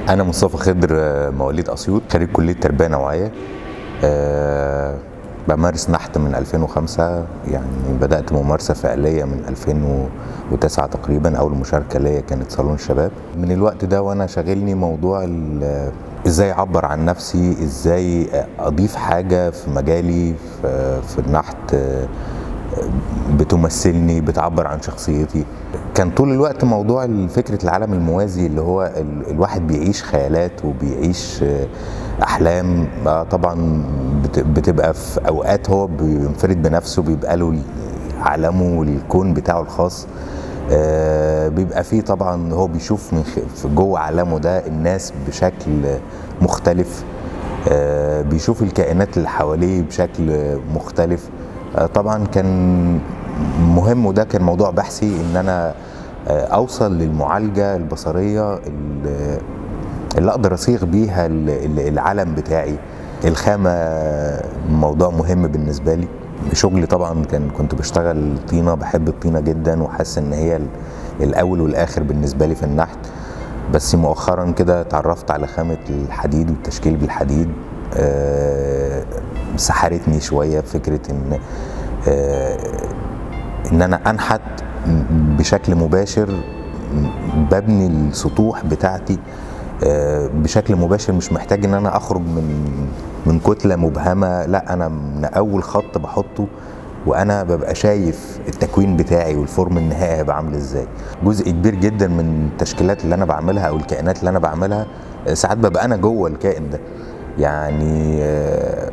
أنا مصطفى خضر آه، مواليد أسيوط خريج كلية تربية نوعية آه، بمارس نحت من 2005 يعني بدأت ممارسة فعلية من 2009 تقريبا أول مشاركة ليا كانت صالون الشباب من الوقت ده وأنا شاغلني موضوع ال- إزاي أعبر عن نفسي إزاي أضيف حاجة في مجالي في, في النحت آه، بتمثلني بتعبر عن شخصيتي كان طول الوقت موضوع فكرة العالم الموازي اللي هو ال- الواحد بيعيش خيالات وبيعيش آه، أحلام آه، طبعا بت- بتبقى في أوقات هو بينفرد بنفسه بيبقى له عالمه والكون بتاعه الخاص آه، بيبقى فيه طبعا هو بيشوف من خ- في جوه عالمه ده الناس بشكل مختلف آه، بيشوف الكائنات اللي حواليه بشكل مختلف آه، طبعا كان مهم وده كان موضوع بحثي ان انا آه، اوصل للمعالجه البصريه اللي اللي اقدر اصيغ بيها ال- ال- العالم بتاعي الخامه موضوع مهم بالنسبه لي شغلي طبعا كان كنت بشتغل طينه بحب الطينه جدا وحاسس ان هي ال- الاول والاخر بالنسبه لي في النحت بس مؤخرا كده اتعرفت على خامه الحديد والتشكيل بالحديد آه، سحرتني شويه فكره ان آه، ان انا انحت بشكل مباشر ببني السطوح بتاعتي آه، بشكل مباشر مش محتاج ان انا اخرج من من كتله مبهمه لا انا من اول خط بحطه وانا ببقى شايف التكوين بتاعي والفورم النهائي هيبقى عامل ازاي جزء كبير جدا من التشكيلات اللي انا بعملها او الكائنات اللي انا بعملها آه، ساعات ببقى انا جوه الكائن ده يعني آه،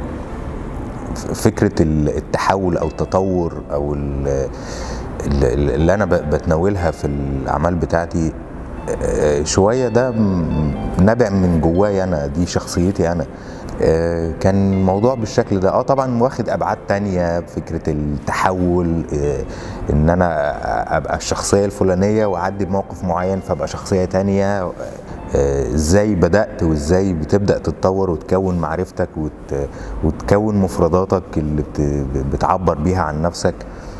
فكره ال- التحول او التطور او ال- ال- اللي انا ب- بتناولها في الاعمال بتاعتي آه، شويه ده م- نابع من جوايا انا دي شخصيتي انا آه، كان موضوع بالشكل ده اه طبعا واخد ابعاد تانية فكره التحول آه، ان انا ابقى الشخصيه الفلانيه واعدي بموقف معين فابقى شخصيه تانية آه، ازاي بدات وازاي بتبدا تتطور وتكون معرفتك وت... وتكون مفرداتك اللي بت... بتعبر بيها عن نفسك